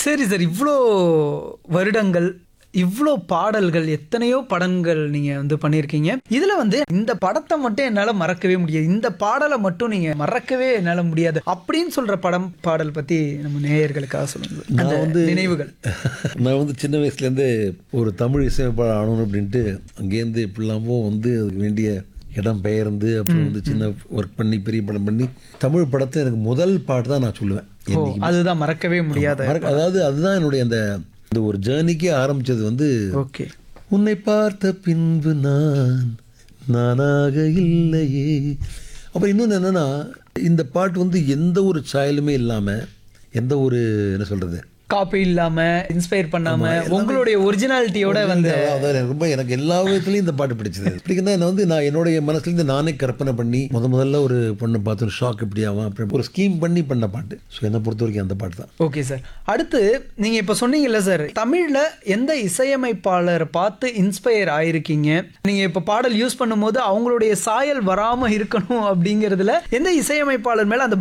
சரி சார் இவ்வளோ வருடங்கள் இவ்வளோ பாடல்கள் எத்தனையோ படங்கள் நீங்க வந்து பண்ணியிருக்கீங்க இதுல வந்து இந்த படத்தை மட்டும் என்னால மறக்கவே முடியாது இந்த பாடலை மட்டும் நீங்க மறக்கவே என்னால முடியாது அப்படின்னு சொல்ற படம் பாடல் பத்தி நம்ம நேயர்களுக்காக சொல்லுங்க அந்த நினைவுகள் நான் வந்து சின்ன வயசுலேருந்தே ஒரு தமிழ் இசையமைப்பாளர் ஆகணும் அப்படின்ட்டு அங்கேருந்து இப்படிலாமோ வந்து அதுக்கு வேண்டிய இடம் பெயர்ந்து அப்புறம் வந்து சின்ன ஒர்க் பண்ணி பெரிய படம் பண்ணி தமிழ் படத்தை எனக்கு முதல் பாட்டு தான் நான் சொல்லுவேன் ஓ அதுதான் மறக்கவே முடியாத மறக்க- அதாவது அதுதான் என்னுடைய அந்த இந்த ஒரு ஜேர்னிக்கே ஆரம்பிச்சது வந்து ஓகே உன்னை பார்த்த பின்பு நான் நானாக இல்லையே அப்புறம் இன்னொன்று என்னன்னா இந்த பாட்டு வந்து எந்த ஒரு சாயலுமே இல்லாமல் எந்த ஒரு என்ன சொல்றது காப்பி இல்லாம இன்ஸ்பயர் பண்ணாம உங்களுடைய ஒரிஜினாலிட்டியோட வந்து அதாவது எனக்கு ரொம்ப எனக்கு எல்லா விதத்துலையும் இந்த பாட்டு பிடிச்சது பிடிக்குன்னா என்ன வந்து நான் என்னுடைய மனசுலேருந்து நானே கற்பனை பண்ணி முத முதல்ல ஒரு பொண்ணை பார்த்து ஒரு ஷாக் எப்படி ஆகும் அப்படி ஒரு ஸ்கீம் பண்ணி பண்ண பாட்டு ஸோ என்னை பொறுத்த வரைக்கும் அந்த பாட்டு தான் ஓகே சார் அடுத்து நீங்க இப்ப சொன்னீங்கல்ல சார் தமிழ்ல எந்த இசையமைப்பாளரை பார்த்து இன்ஸ்பயர் ஆயிருக்கீங்க நீங்க இப்ப பாடல் யூஸ் பண்ணும்போது அவங்களுடைய சாயல் வராம இருக்கணும் அப்படிங்கறதுல எந்த இசையமைப்பாளர் மேல அந்த